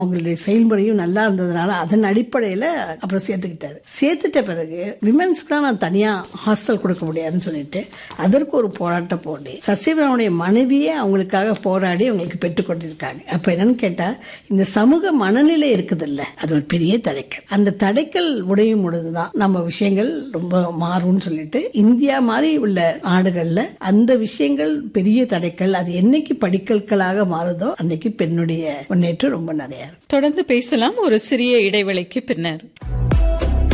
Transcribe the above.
அவங்களுடைய செயல்முறையும் நல்லா இருந்ததுனால அதன் அடிப்படையில் அப்புறம் சேர்த்துக்கிட்டாரு சேர்த்துட்ட பிறகு விமென்ஸ்க்குலாம் நான் தனியாக ஹாஸ்டல் கொடுக்க முடியாதுன்னு சொல்லிட்டு அதற்கு ஒரு போராட்டம் போட்டு சசிகலாவுடைய மனைவியே அவங்களுக்காக போராடி அவங்களுக்கு பெற்றுக் கொண்டிருக்காங்க அப்போ என்னன்னு கேட்டால் இந்த சமூக மனநிலை இருக்குதுல்ல அது ஒரு பெரிய தடைக்கல் அந்த தடைக்கல் உடையும் பொழுதுதான் நம்ம விஷயங்கள் ரொம்ப மாறும்னு சொல்லிட்டு இந்தியா மாதிரி உள்ள நாடுகள்ல அந்த விஷயங்கள் பெரிய தடைக்கல் அது என்னைக்கு படிக்கற்களாக மாறுதோ அன்னைக்கு பெண்ணுடைய முன்னேற்றம் ரொம்ப நிறையா இருக்கும் தொடர்ந்து பேசலாம் ஒரு சிறிய இடைவெளிக்கு பின்னர்